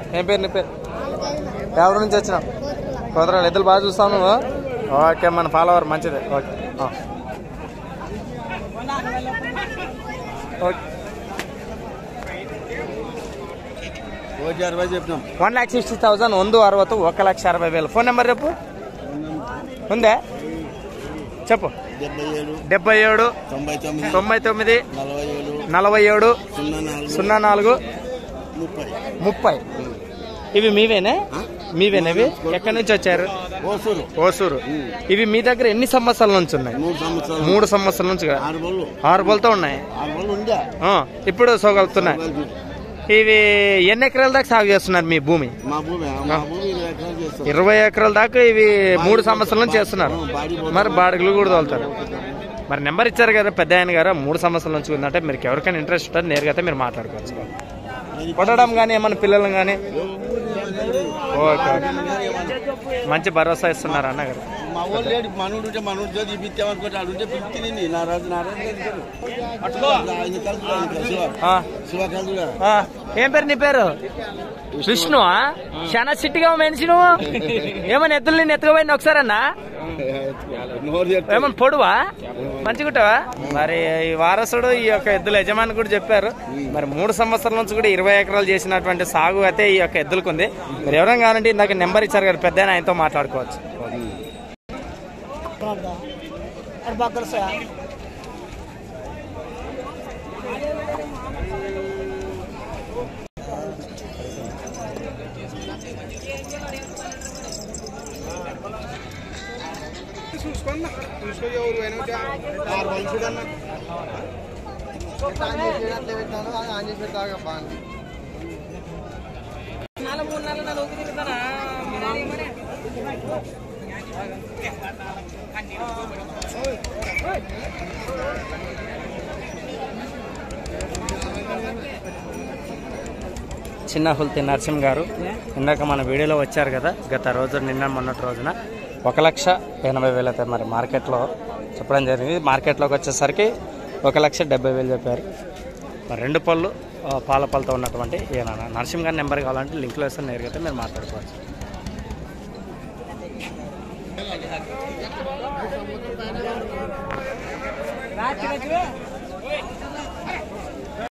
ఏం పేరు నీ పేరు ఎవరి నుంచి వచ్చినావు కుదరాలి ఎద్దులు బాగా చూస్తావు నువ్వు ఓకే మన ఫాలోవర్ మంచిదే ఓకే ఆ. ఓకే ఓకే అరవై చెప్పినాం వన్ ల్యాక్ సిక్స్టీ థౌసండ్ ಒಂದು అరవತ್ತು ఒక లక్ష అరవై వేలు ఫోన్ నెంబర్ చెప్పు ఉందే చెప్పు డెబ్బై ఏడు డెబ్బై ఏడు తొంభై తొమ్మిది తొంభై తొమ్మిది నలభై ఏడు నలభై ఏడు సున్నా నాలుగు సున్నా నాలుగు ముప్పై ముప్పై ఇవి మీవేనే మీవేనా ఇవి ఎక్కడి నుంచి వచ్చారు ఓసూరు ఓసూరు ఇవి మీ దగ్గర ఎన్ని సంవత్సరాల నుంచి ఉన్నాయి మూడు సంవత్సరాలు మూడు సంవత్సరాల నుంచి కదా ఆరు బళ్ళు ఆరు బోల్తో ఉన్నాయి ఆరు బళ్ళు ఉందా ఆ, ఇప్పుడు సోగలుగుతున్నాయి ఇవి ఎన్ని ఎకరాల దాకా సాగు చేస్తున్నారు మీ భూమి మా భూమి మా భూమి ఇరవై ఎకరాలు చేస్తాం ఇరవై ఎకరాల దాకా ఇవి మూడు సంవత్సరాల నుంచి చేస్తున్నారు మరి బాడిగలు కూడా తోలుతారు మరి నెంబర్ ఇచ్చారు కదా పెద్ద ఆయన గారు మూడు సంవత్సరాల నుంచి ఉందంటే మీరు ఎవరికైనా ఇంట్రెస్ట్ ఉంటే నేరుగా అయితే మీరు మాట్లాడుకోవచ్చు కొట్టడం కానీ ఏమన్నా పిల్లలు కానీ ఓకే మంచి భరోసా ఇస్తున్నారు అన్నగారు మా ఊళ్ళు లేడు మనోడు ఉంటే మనోడు చదివి పిచ్చామనుకుంటే ఆడు ఉంటే పిలిచి నా రాజు నా రాజు ఆయన కలుసు ఆయన కలుసు. శివ ఆ, శివ కలుసు ఆ, ఏం పేరు నీ పేరు విష్ణు చాలా సిట్టిగా మనిషి నువ్వు ఏమన్నా ఎద్దులు నేను ఎత్తుకుపోయింది ఒకసారన్నా నోరు చెప్తే ఏమన్నా పొడువా మంచిగుంటావా మరి ఈ వారసుడు ఈ యొక్క ఎద్దుల యజమాని కూడా చెప్పారు మరి మూడు సంవత్సరాల నుంచి కూడా ఇరవై ఎకరాలు చేసినటువంటి సాగు అయితే ఈ యొక్క ఎద్దులకు ఉంది మరి ఎవరైనా కావాలంటే ఇందాక నెంబర్ ఇచ్చారు కదా పెద్ద ఆయన, ఆయనతో మాట్లాడుకోవచ్చు చిన్న హుల్తి నరసింహ్ గారు ఇందాక మన వీడియోలో వచ్చారు కదా గత రోజు నిన్న మొన్నటి రోజున ఒక లక్ష ఎనభై వేలు అయితే మరి మార్కెట్లో చెప్పడం జరిగింది మార్కెట్లోకి వచ్చేసరికి ఒక లక్ష డెబ్బై వేలు చెప్పారు మరి రెండు పళ్ళు ఆ, పాల పళ్ళతో ఉన్నటువంటి ఈయన నరసింహ్ గారి నెంబర్ కావాలంటే లింక్లో వేస్తే నేరుగా అయితే మీరు మాట్లాడుకోవచ్చు